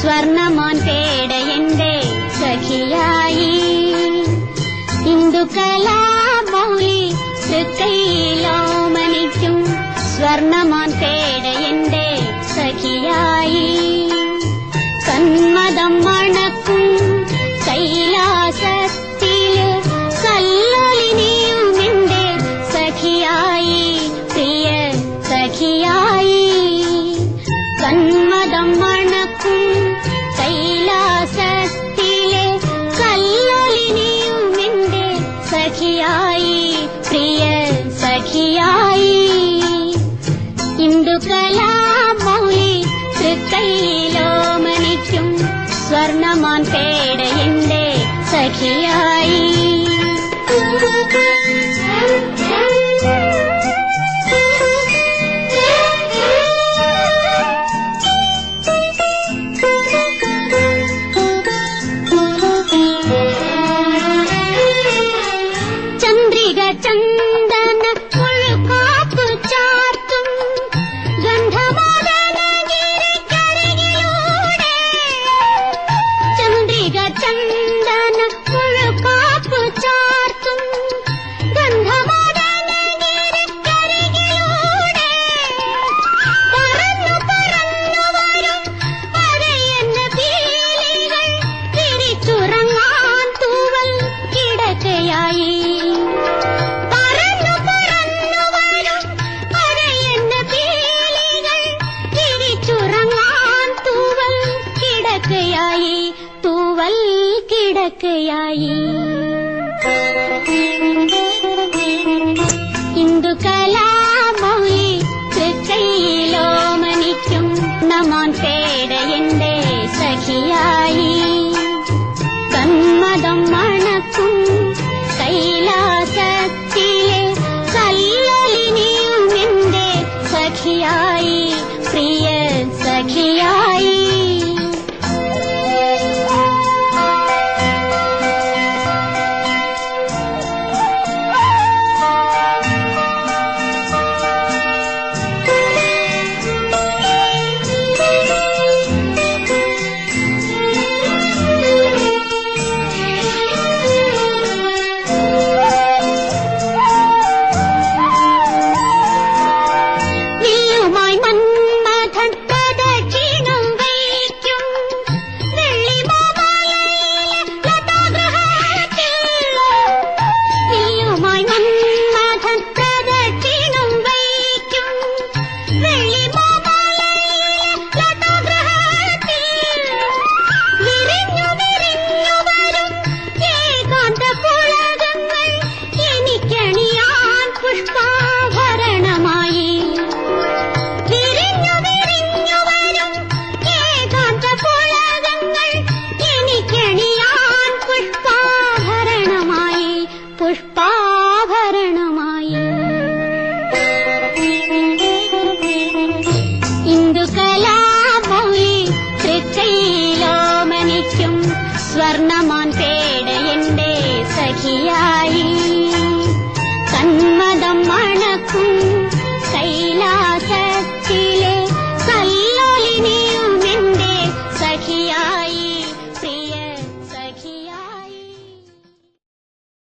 സ്വർണമോൻ പേട എന്റെ സഖിയായി ഇന്ദുകലാമൗലി തൃക്കൈലോമനിക്കും സ്വർണമോൻ പേട എന്റെ സഖിയായി കന്മദം മണക്കും കൈലാസത്തില് കല്ലൊലിനിയും എന്റെ സഖിയായി പ്രിയ സഖിയായി കന്മദം മണക്കും കൈലാസത്തിലെ കല്ലൊലിനിയും എന്റെ സഖിയായി പ്രിയ സഖിയായി ഇന്ദുകലാമൗലി തൃക്കൈലോമനിക്കും സ്വർണമാൻ പേട എന്റെ സഖിയായി ചന്ദ്രിക ചന്ദന മുഴുക്കാപ്പ് ചാർത്തും ഗന്ധമോദനഗിരിക്കരികിലൂടെ ചന്ദ്രിക ചന്ദന മുഴുക്കാപ്പ് ചാർത്തും ഗന്ധമോദനഗിരിക്കരികിലൂടെ പറന്നു പറന്നു വരും അരയന്ന പീലികൾ തിരിച്ചുറങ്ങാൻ തൂവൽ കിടക്കയായി പറന്നു പറന്നു വരും അരയന്ന പീലികൾ തിരിച്ചുറങ്ങാൻ തൂവൽ കിടക്കയായി തൂവൽ കിടക്കയായി ഇന്ദുകലാമൗലി തൃക്കൈലോമനിക്കും നമോൻ പേട എന്റെ സഖിയായി കന്മദം മണക്കും കൈലാസത്തിലെ കല്ലലിനിയും എന്റെ സഖിയായി പ്രിയ സഖിയായി നീയുമായി മന്മഥൻ പ്രദക്ഷിണം വയ്ക്കും വെള്ളിമാമലയിലെ ലതാഗ്രഹത്തിൽ. നീയുമായി മന്മഥൻ പ്രദക്ഷിണം വയ്ക്കും വെള്ളിമാമലയിലെ ലതാഗ്രഹത്തിൽ. വിരിഞ്ഞു വിരിഞ്ഞു വരും ഏകാന്ത പുളകങ്ങൾ എനിക്കണിയാൻ പുഷ്പാഭരണമായി വിരിഞ്ഞു വിരിഞ്ഞു വരും ഏകാന്ത പുളകങ്ങൾ എനിക്കണിയാൻ പുഷ്പാഭരണമായി പുഷ്പാഭരണമായി ഇന്ദുകലാമൗലി തൃക്കൈലോമനിക്കും സ്വർണമാൻ പേട എന്റെ സഖിയായി കണ്ണ